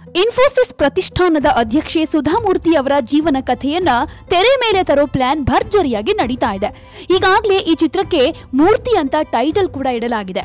ಇನ್ಫೋಸಿಸ್ ಪ್ರತಿಷ್ಠಾನದ ಅಧ್ಯಕ್ಷೆ ಸುಧಾಮೂರ್ತಿ ಅವರ ಜೀವನ ಕಥೆಯನ್ನ ತೆರೆ ಮೇಲೆ ತರೋ ಪ್ಲಾನ್ ಭರ್ಜರಿಯಾಗಿ ನಡೀತಾ ಇದೆ ಈಗಾಗಲೇ ಈ ಚಿತ್ರಕ್ಕೆ ಮೂರ್ತಿ ಅಂತ ಟೈಟಲ್ ಕೂಡ ಇಡಲಾಗಿದೆ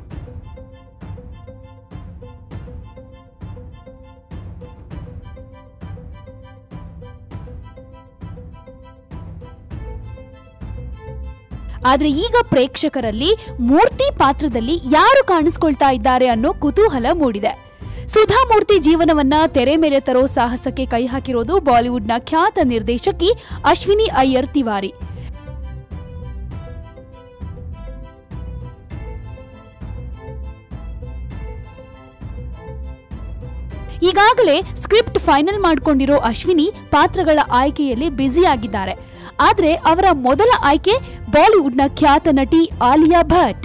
ಆದ್ರೆ ಈಗ ಪ್ರೇಕ್ಷಕರಲ್ಲಿ ಮೂರ್ತಿ ಪಾತ್ರದಲ್ಲಿ ಯಾರು ಕಾಣಿಸ್ಕೊಳ್ತಾ ಇದ್ದಾರೆ ಅನ್ನೋ ಕುತೂಹಲ ಮೂಡಿದೆ ಸುಧಾಮೂರ್ತಿ ಜೀವನವನ್ನ ತೆರೆ ಮೇಲೆ ತರೋ ಸಾಹಸಕ್ಕೆ ಕೈ ಹಾಕಿರೋದು ಬಾಲಿವುಡ್ನ ಖ್ಯಾತ ನಿರ್ದೇಶಕಿ ಅಶ್ವಿನಿ ಅಯ್ಯರ್ ತಿವಾರಿ ಈಗಾಗಲೇ ಸ್ಕ್ರಿಪ್ಟ್ ಫೈನಲ್ ಮಾಡ್ಕೊಂಡಿರೋ ಅಶ್ವಿನಿ ಪಾತ್ರಗಳ ಆಯ್ಕೆಯಲ್ಲಿ ಬ್ಯುಸಿ ಆಗಿದ್ದಾರೆ ಆದ್ರೆ ಅವರ ಮೊದಲ ಆಯ್ಕೆ ಬಾಲಿವುಡ್ನ ಖ್ಯಾತ ನಟಿ ಆಲಿಯಾ ಭಟ್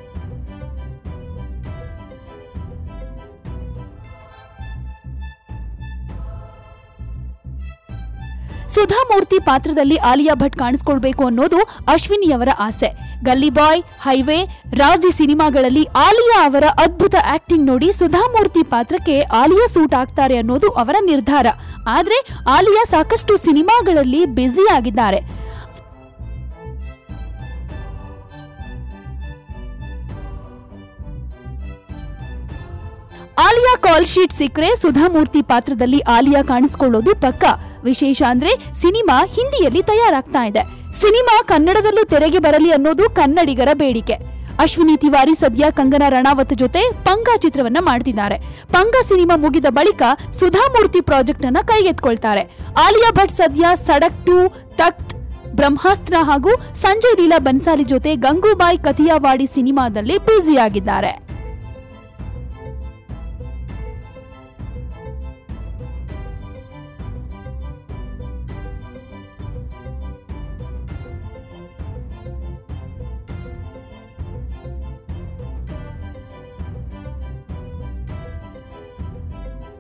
ಸುಧಾಮೂರ್ತಿ ಪಾತ್ರದಲ್ಲಿ ಆಲಿಯಾ ಭಟ್ ಕಾಣಿಸ್ಕೊಳ್ಬೇಕು ಅನ್ನೋದು ಅಶ್ವಿನಿಯವರ ಆಸೆ ಗಲ್ಲಿ ಬಾಯ್ ಹೈವೇ ರಾಜಿ ಸಿನಿಮಾಗಳಲ್ಲಿ ಆಲಿಯಾ ಅವರ ಅದ್ಭುತ ಆಕ್ಟಿಂಗ್ ನೋಡಿ ಸುಧಾಮೂರ್ತಿ ಪಾತ್ರಕ್ಕೆ ಆಲಿಯಾ ಸೂಟ್ ಆಗ್ತಾರೆ ಅನ್ನೋದು ಅವರ ನಿರ್ಧಾರ ಆದ್ರೆ ಆಲಿಯಾ ಸಾಕಷ್ಟು ಸಿನಿಮಾಗಳಲ್ಲಿ ಬ್ಯುಸಿ ಆಗಿದ್ದಾರೆ ಆಲಿಯಾ ಕಾಲ್ ಶೀಟ್ ಸಿಕ್ಕರೆ ಸುಧಾಮೂರ್ತಿ ಪಾತ್ರದಲ್ಲಿ ಆಲಿಯಾ ಕಾಣಿಸ್ಕೊಳ್ಳೋದು ಪಕ್ಕ ವಿಶೇಷ ಅಂದ್ರೆ ಸಿನಿಮಾ ಹಿಂದಿಯಲ್ಲಿ ತಯಾರಾಗ್ತಾ ಇದೆ ಸಿನಿಮಾ ಕನ್ನಡದಲ್ಲೂ ತೆರೆಗೆ ಬರಲಿ ಅನ್ನೋದು ಕನ್ನಡಿಗರ ಬೇಡಿಕೆ ಅಶ್ವಿನಿ ತಿವಾರಿ ಸದ್ಯ ಕಂಗನಾ ರಣಾವತ್ ಜೊತೆ ಪಂಗ ಚಿತ್ರವನ್ನ ಮಾಡ್ತಿದ್ದಾರೆ ಪಂಗ ಸಿನಿಮಾ ಮುಗಿದ ಬಳಿಕ ಸುಧಾಮೂರ್ತಿ ಪ್ರಾಜೆಕ್ಟ್ ಅನ್ನ ಕೈಗೆತ್ಕೊಳ್ತಾರೆ ಆಲಿಯಾ ಭಟ್ ಸದ್ಯ ಸಡಕ್ ಟು ತಖ್ತ್ ಬ್ರಹ್ಮಾಸ್ತ್ರ ಹಾಗೂ ಸಂಜಯ್ ಲೀಲಾ ಬನ್ಸಾಲಿ ಜೊತೆ ಗಂಗೂಬಾಯಿ ಕಥಿಯಾವಾಡಿ ಸಿನಿಮಾದಲ್ಲಿ ಬ್ಯುಸಿಯಾಗಿದ್ದಾರೆ